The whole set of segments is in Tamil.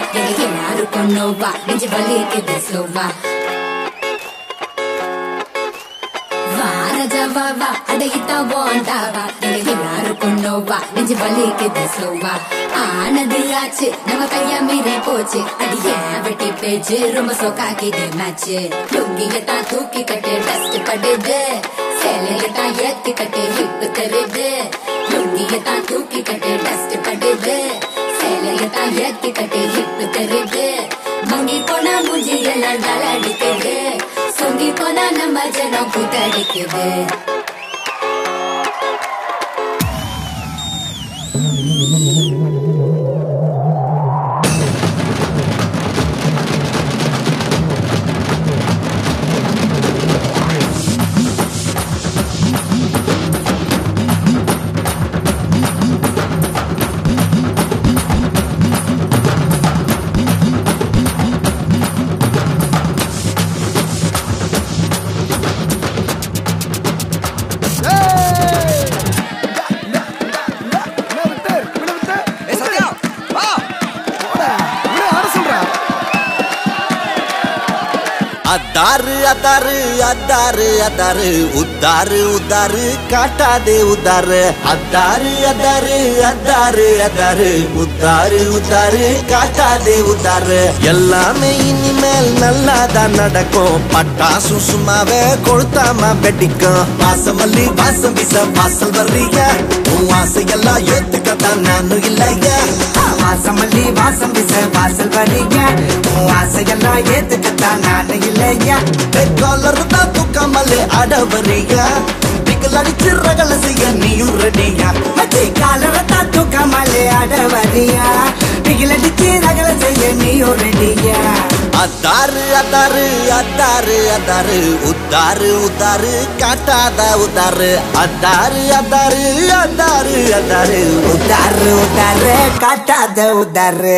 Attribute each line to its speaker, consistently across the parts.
Speaker 1: எனக்கு யாருக்கும் நோவா நெஞ்சு வலிக்குது ஸ்லோவா வாரஜா வா வா அடையிட்டா வாண்டாவா எனக்கு யாருக்கும் நோவா நெஞ்சு வலிக்குது ஸ்லோவா ஆனது ஆச்சு நம்ம கையா மீறி போச்சு அது ஏன் வெட்டி பேச்சு ரொம்ப சோக்காக்கிது மேட்ச் லுங்கிய தான் தூக்கி கட்டு டஸ்ட் படுது சேலைய தான் ஏத்தி கட்டு ஹிப் தருது லுங்கிய தான் தூக்கி கட்டு டஸ்ட் படுது சேலைய தான் ஏத்தி கட்டு ஹிப் தருது மங்கி போனா மூஞ்சி எல்லாம் டல் அடிக்குது சொங்கி போனா நம்ம ஜனம் கூத்தடிக்குது
Speaker 2: ஏய் சத்யா வா
Speaker 3: அத்தாரு அத்தாரு அத்தாரு அத்தாரு உத்தாரு உத்தாரு காட்டாதே உத்தாரு அத்தாரு அத்தாரு அத்தாரு அத்தாரு உத்தாரு உத்தாரு காட்டாதே உத்தாரு எல்லாமே இனிமேல் நல்லாதான் நடக்கும் பட்டாசு சும்மாவே கொளுத்தாம வெடிக்கும் வாசமல்லி வாசம் வீச வாசல் வர்றீங்க உன் ஆசையெல்லாம் ஏத்துக்கத்தான் நானும் இல்லையா
Speaker 4: வாசமல்லி வாசம் விச வாசல் வரீங்க உன் ஆசையெல்லாம் ஏத்துக்கத்தான் நானு இல்லையா
Speaker 3: காலர் தான் தூக்காமலே அடவறியா பிக்கல் அடிச்சு ரகல செய்ய நீயும் ரெடியா
Speaker 4: மச்சி காலரத்தா தூக்கமாலே அட வரியா பிகிலடிச்சு ரகல செய்ய நீயும் ரெடியா
Speaker 3: அத்தாரு அத்தாரு அத்தாரு அத்தாரு உத்தாரு உத்தாரு காட்டாத உத்தாரு அத்தாரு அத்தாரு அத்தாரு அத்தாரு
Speaker 4: உதாரு உதாரு காட்டாத உதாரு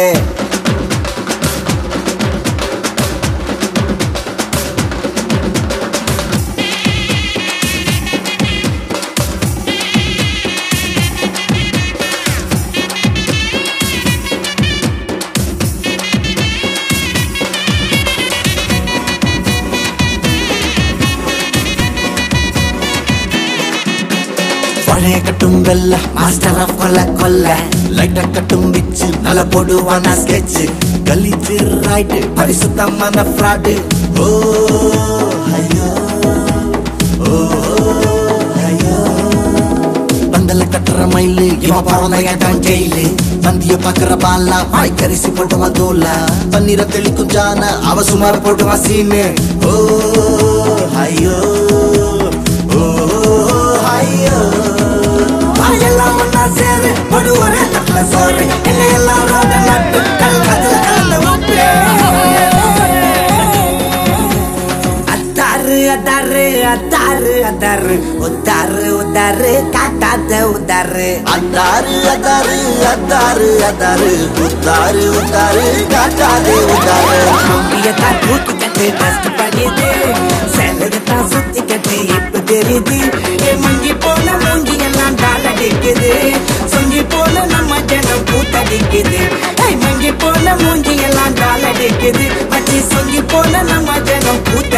Speaker 4: பழைய கட்டும் வெல்ல மாஸ்டர் ஆஃப் கொல்ல கொல்ல
Speaker 3: லைட்டா கட்டும் பிச்சு
Speaker 4: நல்ல போடுவானா ஸ்கெட்ச்
Speaker 3: கலிச்சு ரைட்டு
Speaker 4: பரிசுத்தமான ஃப்ராடு
Speaker 3: ஓ ஐயோ ஓ ஐயோ
Speaker 4: பந்தல கட்டுற மயிலு இவன் பிறந்த இடம் ஜெயிலு பந்திய பாக்குற பாலா வாய் கரிசி போட்டுவான் தோலா பன்னீர தெளிக்கும் ஜான அவ சுமார் போட்டுவான் சீனு
Speaker 3: ஓ ஐயோ ஓ ஐயோ
Speaker 4: வாயெல்லாம் ஒன்னா சேரு ஒரு ஒரே தட்டுல சோறு என்ன எல்லாம் ரோட நட்டு கல் கத்துல கலந்து உப்பு அத்தாரு அத்தாரு அத்தாரு அத்தாரு உத்தாரு உத்தாரு காட்டாத உத்தாரு
Speaker 3: அத்தாரு அத்தாரு அத்தாரு அத்தாரு உத்தாரு உத்தாரு காட்டாதே உத்தாரு
Speaker 4: நம்பியத்தான் தூக்கி கட்டு டஸ்ட் பண்ணிது சேலையத்தான் சுத்தி கட்டு இப்ப தெரியுது ஏ மங்கி போன மூஞ்சி எல்லாம் டால் அடிக்குது சொங்கி போன நம்ம ஜனம் கூத்தடிக்குது ஏய் மங்கி போன மூஞ்சி எல்லாம் டால் அடிக்குது மச்சி சொங்கி போன நம்ம ஜனம் கூத்த